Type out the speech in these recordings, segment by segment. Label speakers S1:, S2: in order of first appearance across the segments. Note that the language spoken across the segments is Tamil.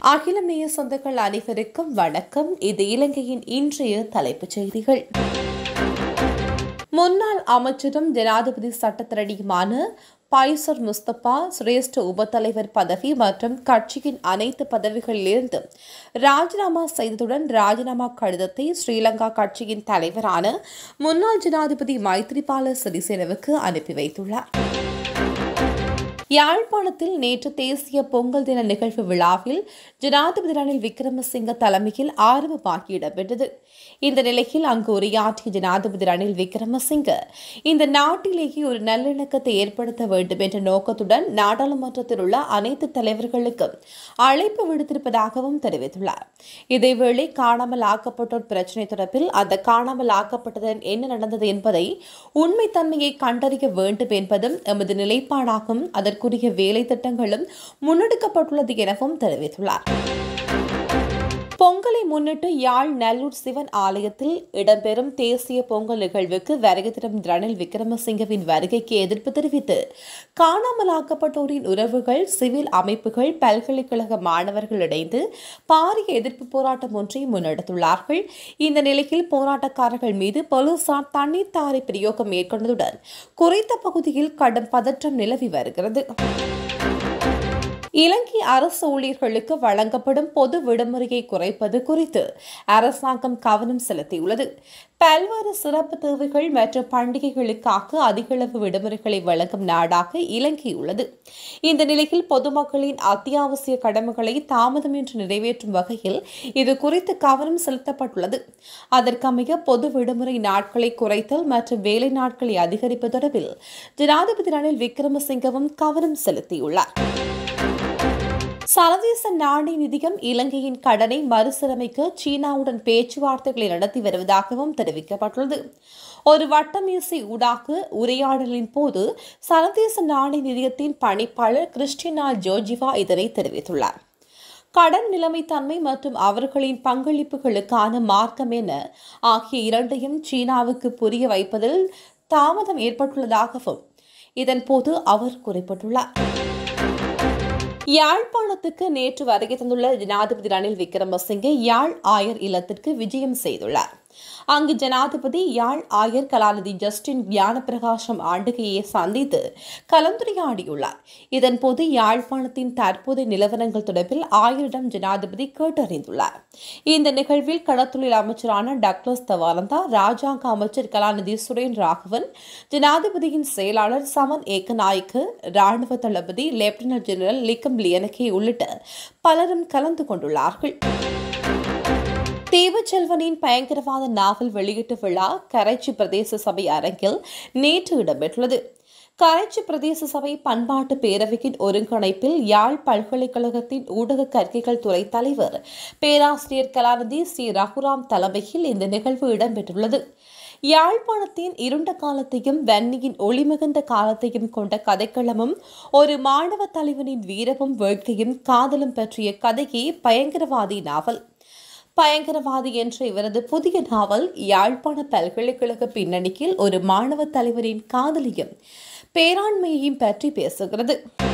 S1: அகிலம் நேய சொந்தங்கள் அனைவருக்கும் வணக்கம் இது இலங்கையின் இன்றைய தலைப்புச் செய்திகள் முன்னாள் அமைச்சரும் ஜனாதிபதி சட்டத்திரடியுமான பைசர் முஸ்தபா சிரேஷ்ட உபத்தலைவர் பதவி மற்றும் கட்சியின் அனைத்து பதவிகளிலிருந்து ராஜினாமா செய்ததுடன் ராஜினாமா கடிதத்தை ஸ்ரீலங்கா கட்சியின் தலைவரான முன்னாள் ஜனாதிபதி மைத்ரிபால சிறிசேனவுக்கு அனுப்பி வைத்துள்ளார் யாழ்ப்பாணத்தில் நேற்று தேசிய பொங்கல் தின நிகழ்வு விழாவில் ஜனாதிபதி ரணில் விக்ரமசிங்க தலைமையில் ஆரம்பமாகி இடம்பெற்றது இந்த நிலையில் அங்கு உரையாற்றிய ஜனாதிபதி ரணில் விக்ரமசிங்க இந்த நாட்டிலேயே ஒரு நல்லிணக்கத்தை ஏற்படுத்த வேண்டும் என்ற நோக்கத்துடன் நாடாளுமன்றத்தில் உள்ள அனைத்து தலைவர்களுக்கும் அழைப்பு விடுத்திருப்பதாகவும் தெரிவித்துள்ளார் இதேவேளை காணாமல் ஆக்கப்பட்டோர் பிரச்சினை தொடர்பில் அந்த காணாமல் ஆக்கப்பட்டதன் என்ன நடந்தது என்பதை உண்மைத்தன்மையை கண்டறிய வேண்டும் என்பதும் எமது நிலைப்பாடாகும் அதற்குரிய வேலை திட்டங்களும் முன்னெடுக்கப்பட்டுள்ளது எனவும் தெரிவித்துள்ளார் பொங்கலை முன்னிட்டு யாழ் நல்லூர் சிவன் ஆலயத்தில் இடம்பெறும் தேசிய பொங்கல் நிகழ்வுக்கு வருகை தரும் ரணில் விக்ரமசிங்கவின் வருகைக்கு எதிர்ப்பு தெரிவித்து காணாமலாக்கப்பட்டோரின் உறவுகள் சிவில் அமைப்புகள் பல்கலைக்கழக மாணவர்கள் இணைந்து பாரிய எதிர்ப்பு போராட்டம் ஒன்றை முன்னெடுத்துள்ளார்கள் இந்த நிலையில் போராட்டக்காரர்கள் மீது போலீசார் தண்ணீர் தாரை பிரயோகம் மேற்கொண்டதுடன் குறித்த பகுதியில் கடும் பதற்றம் நிலவி வருகிறது இலங்கை அரசு ஊழியர்களுக்கு வழங்கப்படும் பொது விடுமுறையை குறைப்பது குறித்து அரசாங்கம் கவனம் செலுத்தியுள்ளது பல்வேறு சிறப்பு தேவைகள் மற்றும் பண்டிகைகளுக்காக அதிகளவு விடுமுறைகளை வழங்கும் நாடாக இலங்கை உள்ளது இந்த நிலையில் பொதுமக்களின் அத்தியாவசிய கடமைகளை தாமதமின்றி நிறைவேற்றும் வகையில் இது குறித்து கவனம் செலுத்தப்பட்டுள்ளது அதற்கமைய பொது விடுமுறை நாட்களை குறைத்தல் மற்றும் வேலை நாட்களை அதிகரிப்பு தொடர்பில் ஜனாதிபதி ரணில் விக்ரமசிங்கவும் கவனம் செலுத்தியுள்ளார் சர்வதேச நாணய நிதியம் இலங்கையின் கடனை மறுசீரமைக்க சீனாவுடன் பேச்சுவார்த்தைகளை நடத்தி வருவதாகவும் தெரிவிக்கப்பட்டுள்ளது ஒரு வட்டமேசை ஊடாக உரையாடலின் போது சர்வதேச நாணய நிதியத்தின் பணிப்பாளர் கிறிஸ்டினா ஜோர்ஜிவா இதனை தெரிவித்துள்ளார் கடன் நிலைமைத்தன்மை மற்றும் அவர்களின் பங்களிப்புகளுக்கான மார்க்கம் என ஆகிய இரண்டையும் சீனாவுக்கு புரிய வைப்பதில் தாமதம் ஏற்பட்டுள்ளதாகவும் இதன்போது அவர் குறிப்பிட்டுள்ளார் யாழ்ப்பாணத்துக்கு நேற்று வருகை தந்துள்ள ஜனாதிபதி ரணில் விக்ரமசிங்கே யாழ் ஆயர் இல்லத்திற்கு விஜயம் செய்துள்ளார் அங்கு ஜனாதிபதி யாழ் ஆயர் கலாநிதி ஜஸ்டின் ஞானப்பிரகாசம் ஆண்டுகையை சந்தித்து கலந்துரையாடியுள்ளார் இதன்போது யாழ்ப்பாணத்தின் தற்போதைய நிலவரங்கள் தொடர்பில் ஆயரிடம் ஜனாதிபதி கேட்டறிந்துள்ளார் இந்த நிகழ்வில் கடத்தொழில் அமைச்சரான டக்ளஸ் தவானந்தா ராஜாங்க அமைச்சர் கலாநிதி சுரேன் ராகவன் ஜனாதிபதியின் செயலாளர் சமன் ஏக்கநாயக்கு ராணுவ தளபதி லெப்டினன்ட் ஜெனரல் லிக்கம் லியனகே உள்ளிட்ட பலரும் கலந்து கொண்டுள்ளார்கள் தேவச்செல்வனின் பயங்கரவாத நாவல் வெளியீட்டு விழா கரைச்சி பிரதேச சபை அரங்கில் நேற்று இடம்பெற்றுள்ளது கரைச்சி பிரதேச சபை பண்பாட்டு பேரவையின் ஒருங்கிணைப்பில் யாழ் பல்கலைக்கழகத்தின் ஊடக கற்கைகள் துறை தலைவர் பேராசிரியர் கலாநிதி சி ரகுராம் தலைமையில் இந்த நிகழ்வு இடம்பெற்றுள்ளது யாழ்ப்பாணத்தின் இருண்ட காலத்தையும் வன்னியின் ஒளிமிகுந்த காலத்தையும் கொண்ட கதைக்களமும் ஒரு மாணவ தலைவனின் வீரமும் வேட்கையும் காதலும் பற்றிய கதையே பயங்கரவாதி நாவல் பயங்கரவாதி என்ற இவரது புதிய நாவல் யாழ்ப்பாண பல்கலைக்கழக பின்னணியில் ஒரு மாணவ தலைவரின் காதலியும் பேராண்மையையும் பற்றி பேசுகிறது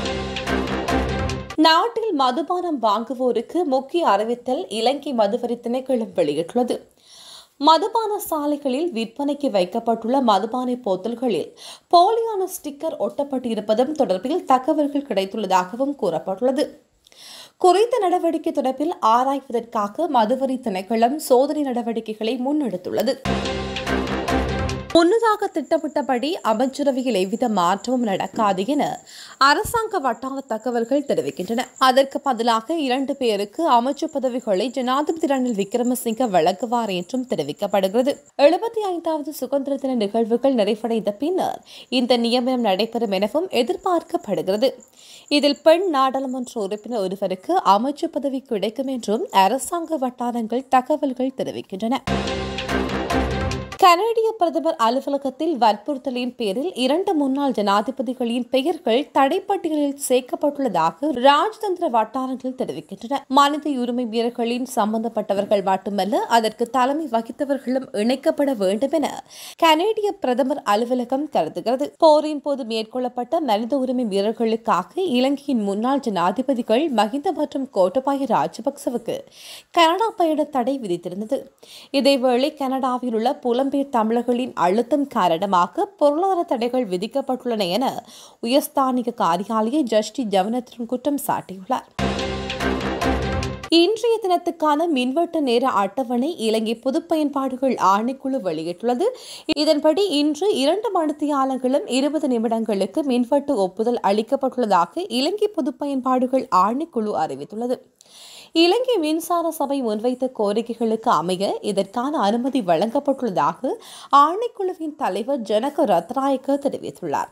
S1: நாட்டில் மதுபானம் வாங்குவோருக்கு முக்கிய அறிவித்தல் இலங்கை மதுவரி திணைக்களம் வெளியிட்டுள்ளது மதுபான சாலைகளில் விற்பனைக்கு வைக்கப்பட்டுள்ள மதுபான போத்தல்களில் போலியான ஸ்டிக்கர் ஒட்டப்பட்டிருப்பதும் தொடர்பில் தகவல்கள் கிடைத்துள்ளதாகவும் கூறப்பட்டுள்ளது குறித்த நடவடிக்கை தொடர்பில் ஆராய்வதற்காக மதுவரி திணைக்களம் சோதனை நடவடிக்கைகளை முன்னெடுத்துள்ளது முன்னதாக திட்டமிட்டபடி அமைச்சரவையில் எவ்வித மாற்றமும் நடக்காது என அரசாங்க வட்டார தகவல்கள் தெரிவிக்கின்றன அதற்கு பதிலாக இரண்டு பேருக்கு அமைச்சு பதவிகளை ஜனாதிபதி ரணில் விக்ரமசிங்க வழங்குவார் என்றும் தெரிவிக்கப்படுகிறது எழுபத்தி ஐந்தாவது சுதந்திர தின நிகழ்வுகள் நிறைவடைந்த பின்னர் இந்த நியமனம் நடைபெறும் எனவும் எதிர்பார்க்கப்படுகிறது இதில் பெண் நாடாளுமன்ற உறுப்பினர் ஒருவருக்கு அமைச்சு பதவி கிடைக்கும் என்றும் அரசாங்க வட்டாரங்கள் தகவல்கள் தெரிவிக்கின்றன கனடிய பிரதமர் அலுவலகத்தில் வற்புறுத்தலின் பேரில் இரண்டு முன்னாள் ஜனாதிபதிகளின் பெயர்கள் தடைப்பட்டியலில் சேர்க்கப்பட்டுள்ளதாக ராஜதந்திர வட்டாரங்கள் தெரிவிக்கின்றன மனித உரிமை வீரர்களின் சம்பந்தப்பட்டவர்கள் மட்டுமல்ல அதற்கு தலைமை வகித்தவர்களும் இணைக்கப்பட வேண்டும் என கனேடிய பிரதமர் அலுவலகம் கருதுகிறது போரின் போது மேற்கொள்ளப்பட்ட மனித உரிமை வீரர்களுக்காக இலங்கையின் முன்னாள் ஜனாதிபதிகள் மஹிந்த மற்றும் கோட்டபாய ராஜபக்சவுக்கு கனடா பயண தடை விதித்திருந்தது இதேவேளை கனடாவில் உள்ள புலம்பெயர் தமிழர்களின் அழுத்தம் காரணமாக பொருளாதார தடைகள் விதிக்கப்பட்டுள்ளன என உயர்ஸ்தானிக காரியாலய ஜஸ்டி ஜவனத்தின் குற்றம் சாட்டியுள்ளார் இன்றைய தினத்துக்கான மின்வெட்டு நேர அட்டவணை இலங்கை பொது பயன்பாடுகள் ஆணைக்குழு வெளியிட்டுள்ளது இதன்படி இன்று இரண்டு மணித்தியாலங்களும் இருபது நிமிடங்களுக்கு மின்வெட்டு ஒப்புதல் அளிக்கப்பட்டுள்ளதாக இலங்கை பொது பயன்பாடுகள் ஆணைக்குழு அறிவித்துள்ளது இலங்கை மின்சார சபை முன்வைத்த கோரிக்கைகளுக்கு அமைய இதற்கான அனுமதி வழங்கப்பட்டுள்ளதாக ஆணைக்குழுவின் தலைவர் ஜனக ரத்நாயக்க தெரிவித்துள்ளார்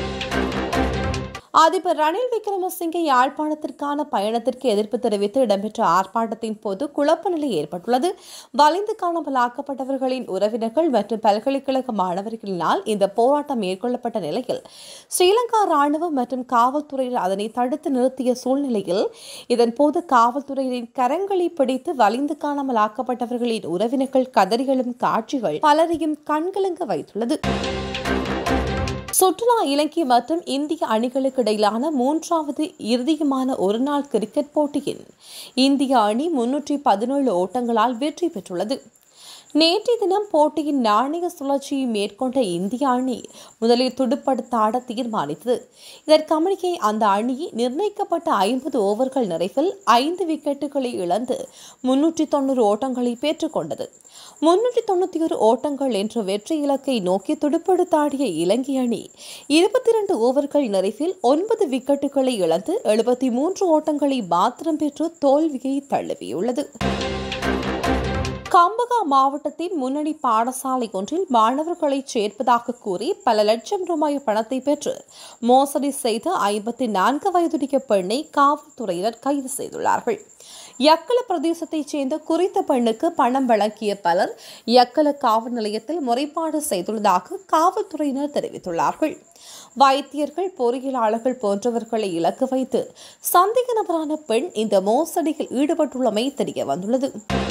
S1: அதிபர் ரணில் விக்ரமசிங்கே யாழ்ப்பாணத்திற்கான பயணத்திற்கு எதிர்ப்பு தெரிவித்து இடம்பெற்ற ஆர்ப்பாட்டத்தின் போது குழப்ப நிலை ஏற்பட்டுள்ளது வலிந்து காணாமல் ஆக்கப்பட்டவர்களின் உறவினர்கள் மற்றும் பல்கலைக்கழக மாணவர்களினால் இந்த போராட்டம் மேற்கொள்ளப்பட்ட நிலையில் ஸ்ரீலங்கா ராணுவம் மற்றும் காவல்துறையினர் அதனை தடுத்து நிறுத்திய சூழ்நிலையில் இதன்போது காவல்துறையினரின் கரங்களை பிடித்து வலிந்து காணாமல் ஆக்கப்பட்டவர்களின் உறவினர்கள் கதறிகளும் காட்சிகள் பலரையும் கண்கலங்க வைத்துள்ளது சுற்றுலா இலங்கை மற்றும் இந்திய அணிகளுக்கு இடையிலான மூன்றாவது இறுதியுமான ஒருநாள் கிரிக்கெட் போட்டியில் இந்திய அணி முன்னூற்றி பதினேழு ஓட்டங்களால் வெற்றி பெற்றுள்ளது நேற்றைய தினம் போட்டியின் நாணய சுழற்சியை மேற்கொண்ட இந்திய அணி முதலில் துடுப்படுத்த ஆட தீர்மானித்தது இதற்கமைய அந்த அணி நிர்ணயிக்கப்பட்ட ஐம்பது ஓவர்கள் நிறைவில் ஐந்து விக்கெட்டுகளை இழந்து முன்னூற்றி தொண்ணூறு ஓட்டங்களை பெற்றுக்கொண்டது முன்னூற்றி தொண்ணூற்றி ஒரு ஓட்டங்கள் என்ற வெற்றி இலக்கை நோக்கி துடுப்படுத்தாடிய இலங்கை அணி இருபத்தி இரண்டு ஓவர்கள் நிறைவில் ஒன்பது விக்கெட்டுகளை இழந்து எழுபத்தி மூன்று ஓட்டங்களை மாத்திரம் பெற்று தோல்வியை தழுவியுள்ளது கம்பகா மாவட்டத்தின் முன்னணி பாடசாலை ஒன்றில் மாணவர்களை சேர்ப்பதாக கூறி பல லட்சம் ரூபாய் பணத்தை பெற்று மோசடி செய்த ஐம்பத்தி நான்கு வயதுடைய பெண்ணை காவல்துறையினர் கைது செய்துள்ளார்கள் யக்கல பிரதேசத்தைச் சேர்ந்த குறித்த பெண்ணுக்கு பணம் வழங்கிய பலர் யக்கல காவல் நிலையத்தில் முறைப்பாடு செய்துள்ளதாக காவல்துறையினர் தெரிவித்துள்ளார்கள் வைத்தியர்கள் பொறியியலாளர்கள் போன்றவர்களை இலக்கு வைத்து சந்தேக நபரான பெண் இந்த மோசடியில் ஈடுபட்டுள்ளமை தெரிய வந்துள்ளது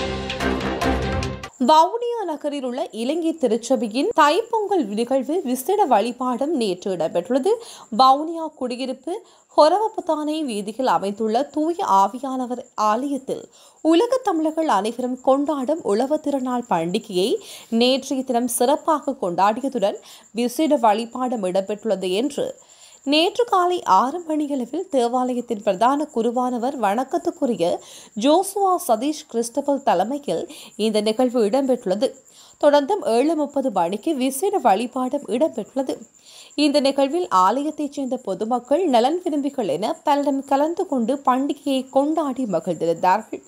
S1: வவுனியா நகரில் உள்ள இலங்கை திருச்சபையின் தைப்பொங்கல் நிகழ்வு விசேட வழிபாடும் நேற்று இடம்பெற்றுள்ளது வவுனியா குடியிருப்பு ஹொரவபுத்தானை வீதியில் அமைந்துள்ள தூய ஆவியானவர் ஆலயத்தில் உலக தமிழர்கள் அனைவரும் கொண்டாடும் உழவு திருநாள் பண்டிகையை நேற்றைய தினம் சிறப்பாக கொண்டாடியதுடன் விசேட வழிபாடும் இடம்பெற்றுள்ளது என்று நேற்று காலை ஆறு மணியளவில் தேவாலயத்தின் பிரதான குருவானவர் வணக்கத்துக்குரிய ஜோசுவா சதீஷ் கிறிஸ்டபல் தலைமையில் இந்த நிகழ்வு இடம்பெற்றுள்ளது தொடர்ந்தும் ஏழு முப்பது மணிக்கு விசேட வழிபாடும் இடம்பெற்றுள்ளது இந்த நிகழ்வில் ஆலயத்தைச் சேர்ந்த பொதுமக்கள் நலன் விரும்பிகள் என பலரும் கலந்து கொண்டு பண்டிகையை கொண்டாடி மகிழ்ந்திருந்தார்கள்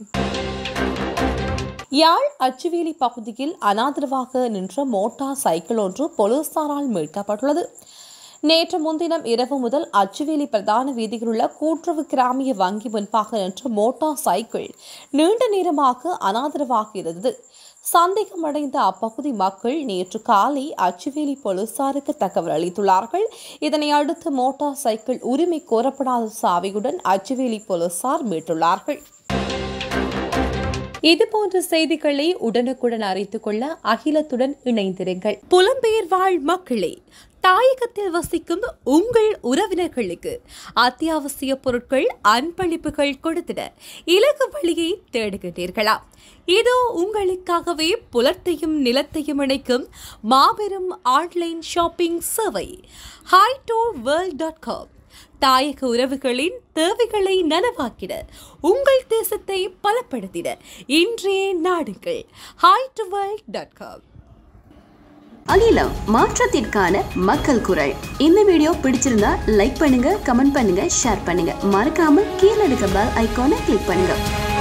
S1: யாழ் அச்சுவேலி பகுதியில் அனாதரவாக நின்ற மோட்டார் சைக்கிள் ஒன்று போலீசாரால் மீட்கப்பட்டுள்ளது நேற்று முன்தினம் இரவு முதல் அச்சுவேலி பிரதான வீதியில் உள்ள கூட்டுறவு கிராமிய வங்கி முன்பாக நின்ற மோட்டார் சைக்கிள் நீண்ட நேரமாக அனாதரவாக இருந்தது சந்தேகமடைந்த அப்பகுதி மக்கள் நேற்று காலை அச்சுவேலி போலீசாருக்கு தகவல் அளித்துள்ளார்கள் இதனை அடுத்து மோட்டார் சைக்கிள் உரிமை கோரப்படாத சாவியுடன் அச்சுவேலி போலீசார் மீட்டுள்ளார்கள் இதுபோன்ற செய்திகளை உடனுக்குடன் அறிந்து கொள்ள அகிலத்துடன் இணைந்திருங்கள் புலம்பெயர் வாழ் மக்களே தாயகத்தில் வசிக்கும் உங்கள் உறவினர்களுக்கு அத்தியாவசிய பொருட்கள் அன்பளிப்புகள் கொடுத்திட இலகு வழியை தேடுகின்றீர்களா இதோ உங்களுக்காகவே புலத்தையும் நிலத்தையும் இணைக்கும் மாபெரும் ஆன்லைன் ஷாப்பிங் சேவை ஹைடோ வேர்ல்ட் டாட் காம் தாயக உறவுகளின் தேவைகளை நனவாக்கிட உங்கள் தேசத்தை பலப்படுத்திட இன்றைய நாடுகள் ஹைட்வேர்ல்ட் டாட் காம்
S2: அகிலம் மாற்றத்திற்கான மக்கள் குரல் இந்த வீடியோ பிடிச்சிருந்தா லைக் பண்ணுங்க கமெண்ட் பண்ணுங்க ஷேர் பண்ணுங்க மறக்காம கீழே இருக்க பெல் ஐகானை கிளிக் பண்ணுங்க